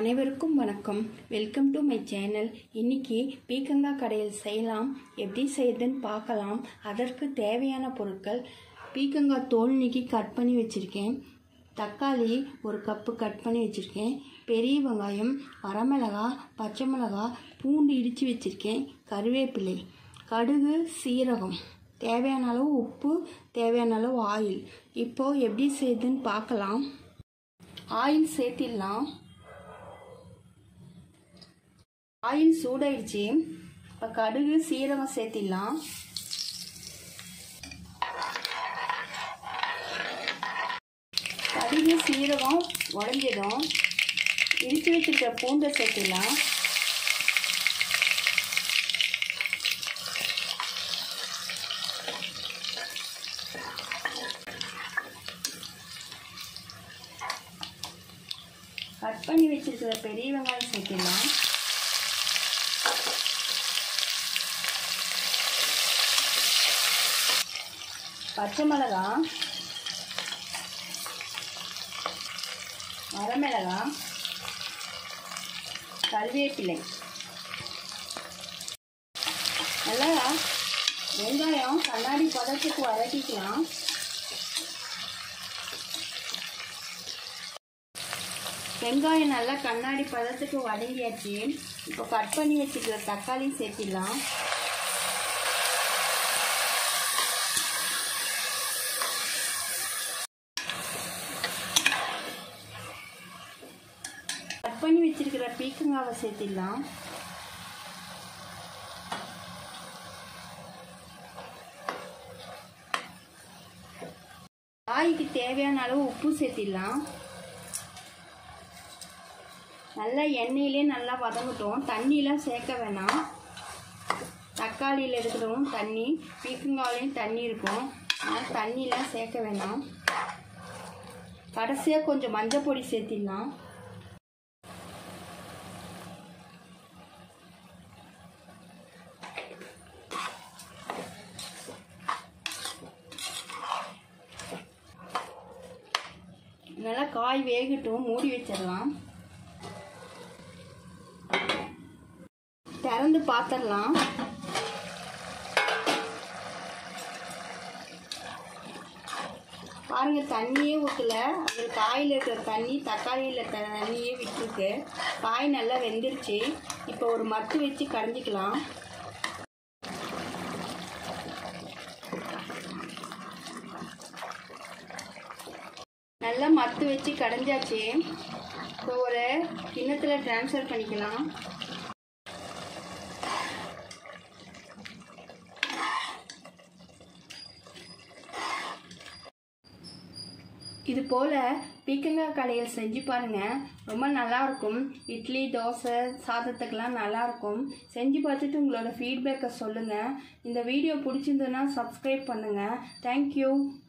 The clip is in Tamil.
அனைவருக்கும் வணக்கம் வெல்கம் டு மை சேனல் இன்னைக்கு பீக்கங்காய் கடையில் செய்யலாம் எப்படி செய்யுதுன்னு பார்க்கலாம் அதற்கு தேவையான பொருட்கள் பீக்கங்காய் தோல் நீக்கி கட் பண்ணி வச்சுருக்கேன் தக்காளி ஒரு கப்பு கட் பண்ணி வச்சுருக்கேன் பெரிய வெங்காயம் வரமிளகாய் பச்சை மிளகாய் பூண்டு இடித்து வச்சுருக்கேன் கருவேப்பிலை கடுகு சீரகம் தேவையான அளவு உப்பு தேவையான அளவு ஆயில் இப்போது எப்படி செய்யுதுன்னு பார்க்கலாம் ஆயில் சேர்த்திடலாம் ஆயில் சூடாயிடுச்சு இப்போ கடுகு சீரகம் சேர்த்திடலாம் கடுகு சீரகம் உடஞ்சதும் இடித்து வச்சிருக்கிற பூண்டை சேர்த்திடலாம் கட் பண்ணி வச்சிருக்கிற பெரிய வெங்காயம் சேர்த்திடலாம் பச்சை மிளகா வரமிளகா கருவேப்பிலை நல்லா வெங்காயம் கண்ணாடி பதத்துக்கு வதக்கிக்கலாம் வெங்காயம் நல்லா கண்ணாடி பதத்துக்கு வதங்கியாச்சு இப்போ கட் பண்ணி வச்சுக்கிற தக்காளி சேர்த்திடலாம் கட் பண்ணி வச்சிருக்கிற பீக்கங்காவை சேர்த்திடலாம் காய்க்கு தேவையான அளவு உப்பு சேர்த்திடலாம் நல்லா எண்ணெயிலே நல்லா வதங்கட்டும் தண்ணியெலாம் சேர்க்க வேணாம் தக்காளியில் இருக்கிறவும் தண்ணி பீக்கங்காயிலையும் தண்ணி இருக்கும் அதனால் தண்ணியெலாம் சேர்க்க வேணாம் கடைசியாக கொஞ்சம் மஞ்சள் பொடி சேர்த்திடலாம் நல்லா காய் வேகட்டும் மூடி வச்சிடலாம் திறந்து பார்த்துடலாம் பாருங்க தண்ணியே ஊற்றல அதில் காயில் இருக்கிற தண்ணி தக்காளியில் தண்ணியே விட்டுருக்கு காய் நல்லா வெந்துருச்சு இப்போ ஒரு மத்து வச்சு கரைஞ்சிக்கலாம் நல்லா மத்து வச்சு கடைஞ்சாச்சு இப்போ ஒரு கிண்ணத்தில் ட்ரான்ஸ்ஃபர் பண்ணிக்கலாம் இது போல் பீக்கங்காய் கடையில் செஞ்சு பாருங்கள் ரொம்ப நல்லாயிருக்கும் இட்லி தோசை சாதத்துக்கெலாம் நல்லாயிருக்கும் செஞ்சு பார்த்துட்டு உங்களோட ஃபீட்பேக்கை சொல்லுங்கள் இந்த வீடியோ பிடிச்சிருந்ததுன்னா சப்ஸ்கிரைப் பண்ணுங்கள் தேங்க்யூ